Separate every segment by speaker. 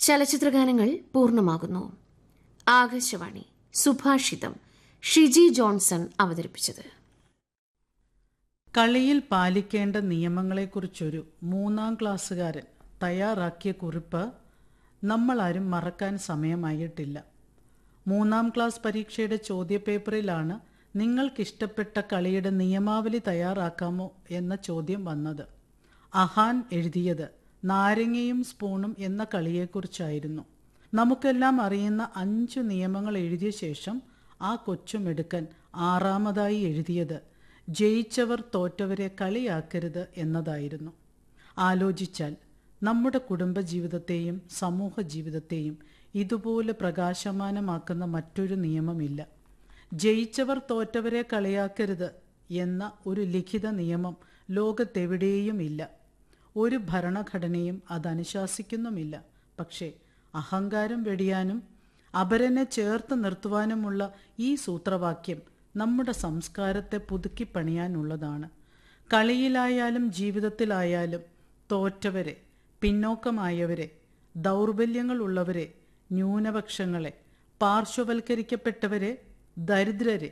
Speaker 1: ചലച്ചിത്രഗാനങ്ങൾ പൂർണ്ണമാകുന്നു ആകാശവാണി സുഭാഷിതം ഷിജി ജോൺസൺ അവതരിപ്പിച്ചത്
Speaker 2: കളിയിൽ പാലിക്കേണ്ട നിയമങ്ങളെക്കുറിച്ചൊരു മൂന്നാം ക്ലാസ്സുകാരൻ തയ്യാറാക്കിയ കുറിപ്പ് നമ്മളാരും മറക്കാൻ സമയമായിട്ടില്ല മൂന്നാം ക്ലാസ് പരീക്ഷയുടെ ചോദ്യപേപ്പറിലാണ് നിങ്ങൾക്കിഷ്ടപ്പെട്ട കളിയുടെ നിയമാവലി തയ്യാറാക്കാമോ എന്ന ചോദ്യം വന്നത് അഹാൻ എഴുതിയത് നാരങ്ങയും സ്പൂണും എന്ന കളിയെക്കുറിച്ചായിരുന്നു നമുക്കെല്ലാം അറിയുന്ന അഞ്ചു നിയമങ്ങൾ എഴുതിയ ശേഷം ആ കൊച്ചുമെടുക്കൻ ആറാമതായി എഴുതിയത് ജയിച്ചവർ തോറ്റവരെ കളിയാക്കരുത് എന്നതായിരുന്നു ആലോചിച്ചാൽ നമ്മുടെ കുടുംബജീവിതത്തെയും സമൂഹ ജീവിതത്തെയും ഇതുപോലെ പ്രകാശമാനമാക്കുന്ന മറ്റൊരു നിയമമില്ല ജയിച്ചവർ തോറ്റവരെ കളിയാക്കരുത് എന്ന ഒരു ലിഖിത നിയമം ലോകത്തെവിടെയും ഇല്ല ഒരു ഭരണഘടനയും അതനുശാസിക്കുന്നുമില്ല പക്ഷേ അഹങ്കാരം വെടിയാനും അപരനെ ചേർത്ത് നിർത്തുവാനുമുള്ള ഈ സൂത്രവാക്യം നമ്മുടെ സംസ്കാരത്തെ പുതുക്കിപ്പണിയാനുള്ളതാണ് കളിയിലായാലും ജീവിതത്തിലായാലും തോറ്റവരെ പിന്നോക്കമായവരെ ദൗർബല്യങ്ങളുള്ളവരെ ന്യൂനപക്ഷങ്ങളെ പാർശ്വവൽക്കരിക്കപ്പെട്ടവരെ ദരിദ്രരെ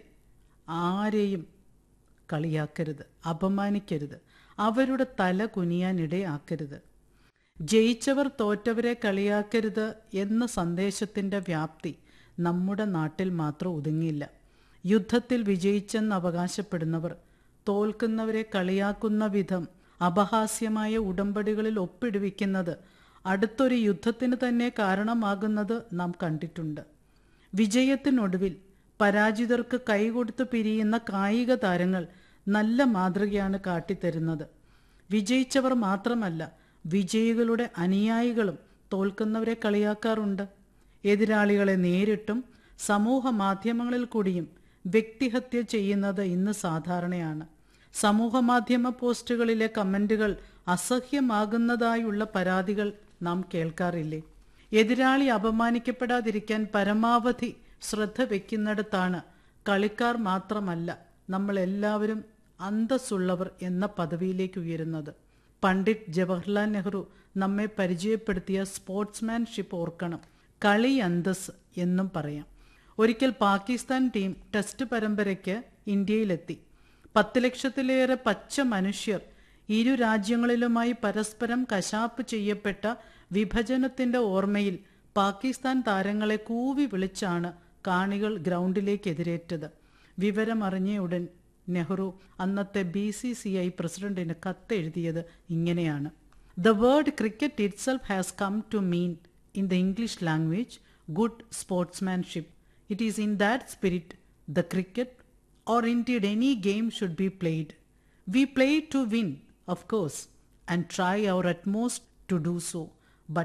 Speaker 2: ആരെയും കളിയാക്കരുത് അപമാനിക്കരുത് അവരുടെ തല കുനിയാനിടയാക്കരുത് ജയിച്ചവർ തോറ്റവരെ കളിയാക്കരുത് എന്ന സന്ദേശത്തിൻ്റെ വ്യാപ്തി നമ്മുടെ നാട്ടിൽ മാത്രം ഒതുങ്ങില്ല യുദ്ധത്തിൽ വിജയിച്ചെന്ന് അവകാശപ്പെടുന്നവർ തോൽക്കുന്നവരെ കളിയാക്കുന്ന വിധം അപഹാസ്യമായ ഉടമ്പടികളിൽ ഒപ്പിടുവിക്കുന്നത് അടുത്തൊരു യുദ്ധത്തിന് തന്നെ കാരണമാകുന്നത് നാം കണ്ടിട്ടുണ്ട് വിജയത്തിനൊടുവിൽ പരാജിതർക്ക് കൈകൊടുത്ത് പിരിയുന്ന കായിക താരങ്ങൾ നല്ല മാതൃകയാണ് കാട്ടിത്തരുന്നത് വിജയിച്ചവർ മാത്രമല്ല വിജയികളുടെ അനുയായികളും തോൽക്കുന്നവരെ കളിയാക്കാറുണ്ട് എതിരാളികളെ നേരിട്ടും സമൂഹ മാധ്യമങ്ങളിൽ കൂടിയും വ്യക്തിഹത്യ ചെയ്യുന്നത് ഇന്ന് സാധാരണയാണ് സമൂഹ മാധ്യമ പോസ്റ്റുകളിലെ കമന്റുകൾ അസഹ്യമാകുന്നതായുള്ള പരാതികൾ നാം കേൾക്കാറില്ലേ എതിരാളി അപമാനിക്കപ്പെടാതിരിക്കാൻ പരമാവധി ശ്രദ്ധ വയ്ക്കുന്നിടത്താണ് കളിക്കാർ മാത്രമല്ല നമ്മൾ എല്ലാവരും അന്തസ്സുള്ളവർ എന്ന പദവിയിലേക്ക് ഉയരുന്നത് പണ്ഡിറ്റ് ജവഹർലാൽ നെഹ്റു നമ്മെ പരിചയപ്പെടുത്തിയ സ്പോർട്സ്മാൻഷിപ്പ് ഓർക്കണം കളി അന്തസ് എന്നും പറയാം ഒരിക്കൽ പാകിസ്ഥാൻ ടീം ടെസ്റ്റ് പരമ്പരയ്ക്ക് ഇന്ത്യയിലെത്തി പത്ത് ലക്ഷത്തിലേറെ പച്ച മനുഷ്യർ ഇരു രാജ്യങ്ങളിലുമായി പരസ്പരം കശാപ്പ് ചെയ്യപ്പെട്ട വിഭജനത്തിന്റെ ഓർമ്മയിൽ പാകിസ്ഥാൻ താരങ്ങളെ കൂവി വിളിച്ചാണ് കാണികൾ ഗ്രൗണ്ടിലേക്ക് എതിരേറ്റത് വിവരമറിഞ്ഞ ഉടൻ നെഹ്റു അന്നത്തെ ബി സി സി ഐ പ്രസിഡന്റിന് കത്തെഴുതിയത് ഇങ്ങനെയാണ് the word cricket itself has come to mean in the English language good sportsmanship it is in that spirit the cricket or indeed any game should be played. We play to win, of course, and try our utmost to do so.